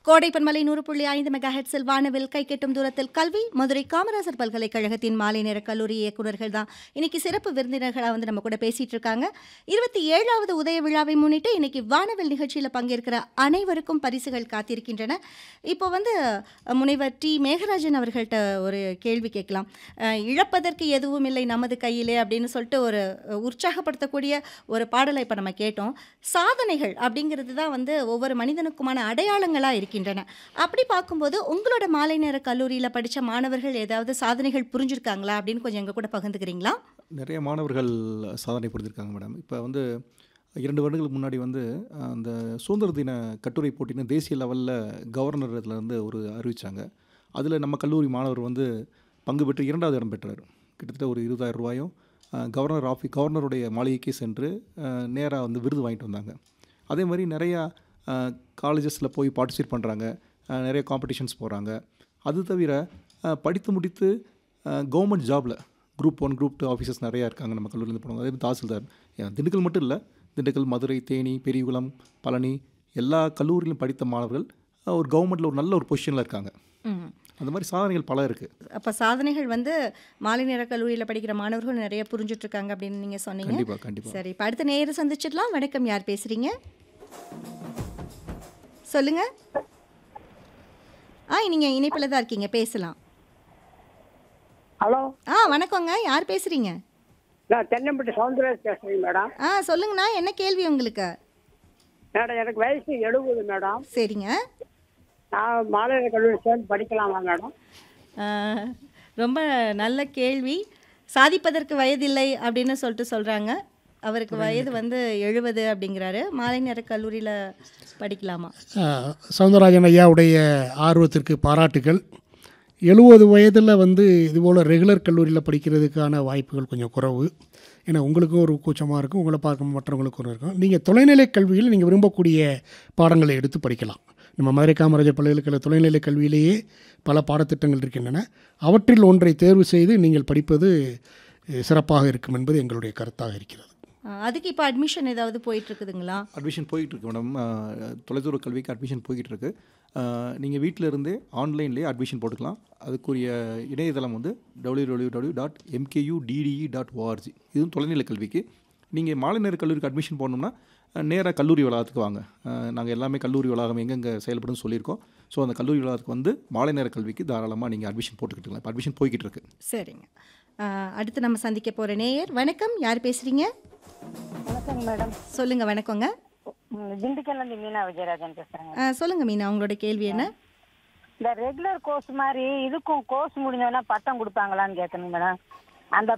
கோடைப்பன்மலை நூறு புள்ளி ஐந்து மெகா ஹெட்ஸில் வானவில் கை கெட்டும் தூரத்தில் கல்வி மதுரை காமராசர் பல்கலைக்கழகத்தின் மாலை நேர கல்லூரி இயக்குநர்கள் தான் இன்னைக்கு சிறப்பு விருந்தினர்களாக வந்து நம்ம கூட பேசிட்டு இருக்காங்க இருபத்தி ஏழாவது உதய விழாவை முன்னிட்டு இன்னைக்கு வானவில் நிகழ்ச்சியில் பங்கேற்கிற அனைவருக்கும் பரிசுகள் காத்திருக்கின்றன இப்போ வந்து அஹ், முனைவர் டி மேகராஜன் அவர்கள்ட்ட ஒரு கேள்வி கேட்கலாம் அஹ், இழப்பதற்கு எதுவும் இல்லை நமது கையிலே அப்படின்னு சொல்லிட்டு ஒரு அஹ், உற்சாகப்படுத்தக்கூடிய ஒரு பாடலை இப்போ நம்ம கேட்டோம் சாதனைகள் அப்படிங்கிறது தான் வந்து ஒவ்வொரு மனிதனுக்குமான அடையாளங்களாக இருக்கின்றன அப்படி பார்க்கும்போது உங்களோட மாலை நேர கல்லூரியில் படித்த மாணவர்கள் ஏதாவது சாதனைகள் புரிஞ்சிருக்காங்களா அப்படின்னு கொஞ்சம் எங்கள் கூட பகிர்ந்துக்கிறீங்களா நிறைய மாணவர்கள் சாதனை புரிஞ்சிருக்காங்க மேடம் இப்போ வந்து இரண்டு வருடங்களுக்கு முன்னாடி வந்து அஹ், அந்த சுதந்திர தின கட்டுரை போட்டின்னு தேசிய லெவலில் கவர்னர் இதுல இருந்து ஒரு அறிவித்தாங்க அதில் நம்ம கல்லூரி மாணவர் வந்து பங்கு பெற்று இரண்டாவது இடம் பெற்றார் கிட்டத்தட்ட ஒரு இருபதாயிரம் ரூபாயும் அஹ், கவர்னர் ஆஃபி கவர்னருடைய மாளிகைக்கு சென்று நேராக வந்து விருது வாங்கிட்டு வந்தாங்க அதே மாதிரி நிறையா காலேஜஸில் போய் பார்ட்டிசிபேட் பண்ணுறாங்க நிறைய காம்படிஷன்ஸ் போகிறாங்க அது தவிர அஹ், படித்து முடித்து கவர்மெண்ட் ஜாபில் group one group two officers நிறையா இருக்காங்க நம்ம கல்லூரியிலேருந்து போனவங்க அதே மாதிரி தாசில்தார் ஏன் திண்டுக்கல் மட்டும் இல்லை திண்டுக்கல் மதுரை தேனி பெரியகுளம் பழனி எல்லா கல்லூரியிலும் படித்த மாணவர்கள் அஹ், ஒரு கவர்மெண்ட்டில் ஒரு நல்ல ஒரு பொசிஷனில் இருக்காங்க ம் அந்த மாதிரி சாதனைகள் பல இருக்குது அப்போ சாதனைகள் வந்து மாலை நேர கல்லூரியில் படிக்கிற மாணவர்கள் நிறைய புரிஞ்சுட்டு இருக்காங்க அப்படின்னு நீங்கள் சொன்னீங்க கண்டிப்பாக கண்டிப்பாக சரி இப்போ அடுத்த நேரம் சந்திச்சிடலாம் வணக்கம் யார் பேசுறீங்க சொல்லுங்க ஆ நீங்க இணைப்பில் தான் இருக்கீங்க பேசலாம் ஹலோ ஆ வணக்கங்க யார் பேசுறீங்க நான் தென்னம்பட்டி சவுந்தரராஜ் பேசுறேங்க மேடம் ஆ சொல்லுங்கண்ணா என்ன கேள்வி உங்களுக்கு மேடம் எனக்கு வயசு எழுபது மேடம் சரிங்க நான் மாநில கல்லூரி சேர்ந்து படிக்கலாமா மேடம் ஆ, ரொம்ப நல்ல கேள்வி சாதிப்பதற்கு வயதில்லை அப்படின்னு சொல்லிட்டு சொல்கிறாங்க அவருக்கு வயது வந்து எழுபது அப்படிங்கிறாரு மாலை நேர கல்லூரியில் படிக்கலாமா ஆஹ், சவுந்தரராஜன் ஐயாவுடைய ஆர்வத்திற்கு பாராட்டுகள் எழுபது வயதில் வந்து இதுபோல் ரெகுலர் கல்லூரியில் படிக்கிறதுக்கான வாய்ப்புகள் கொஞ்சம் குறைவு ஏன்னா உங்களுக்கும் ஒரு கூச்சமாக இருக்கும் உங்களை பார்க்க மற்றவங்களுக்கும் இருக்கும் நீங்கள் தொலைநிலை கல்வியில் நீங்கள் விரும்பக்கூடிய பாடங்களை எடுத்து படிக்கலாம் நம்ம மதுரை காமராஜர் பல்கலைக்கழக தொலைநிலை கல்வியிலேயே பல பாடத்திட்டங்கள் இருக்கின்றன அவற்றில் ஒன்றை தேர்வு செய்து நீங்கள் படிப்பது அஹ், சிறப்பாக இருக்கும் என்பது எங்களுடைய கருத்தாக இருக்கிறது ஆ, அதுக்கு இப்போ அட்மிஷன் ஏதாவது போயிட்டு இருக்குதுங்களா அட்மிஷன் போயிட்டு இருக்கு மேடம் அஹ், தொலைதூர கல்விக்கு அட்மிஷன் போய்கிட்டு இருக்கு நீங்கள் வீட்டில் இருந்தே ஆன்லைன்லேயே அட்மிஷன் போட்டுக்கலாம் அதுக்குரிய இணையதளம் வந்து W W W dot MKU DDE dot ORG இதுவும் தொலைநிலை கல்விக்கு நீங்கள் மாலை நேர கல்லூரிக்கு அட்மிஷன் போடணும்னா நேராக கல்லூரி வளாகத்துக்கு வாங்க நாங்கள் எல்லாமே கல்லூரி வளாகம் எங்கெங்கே செயல்படுன்னு சொல்லியிருக்கோம் ஸோ அந்த கல்லூரி வளாகத்துக்கு வந்து மாலை நேர கல்விக்கு தாராளமாக நீங்கள் அட்மிஷன் போட்டுக்கிட்டுலாம் இப்போ அட்மிஷன் போய்கிட்டு இருக்கு சரிங்க ஆ, அடுத்து நம்ம சந்திக்க போகிற நேயர் வணக்கம் யார் பேசுகிறீங்க வணக்கங்க மேடம் சொல்லுங்கள் வணக்கங்க ம், திண்டுக்கல்லேருந்து மீனா விஜயராஜன் பேசுகிறேங்க ஆ, சொல்லுங்க மீனா உங்களோட கேள்வி என்ன இந்த ரெகுலர் கோர்ஸ் மாதிரி இதுக்கும் கோர்ஸ் முடிஞ்சோன்னா பட்டம் கொடுப்பாங்களான்னு கேட்கணுங்க மேடம் அந்த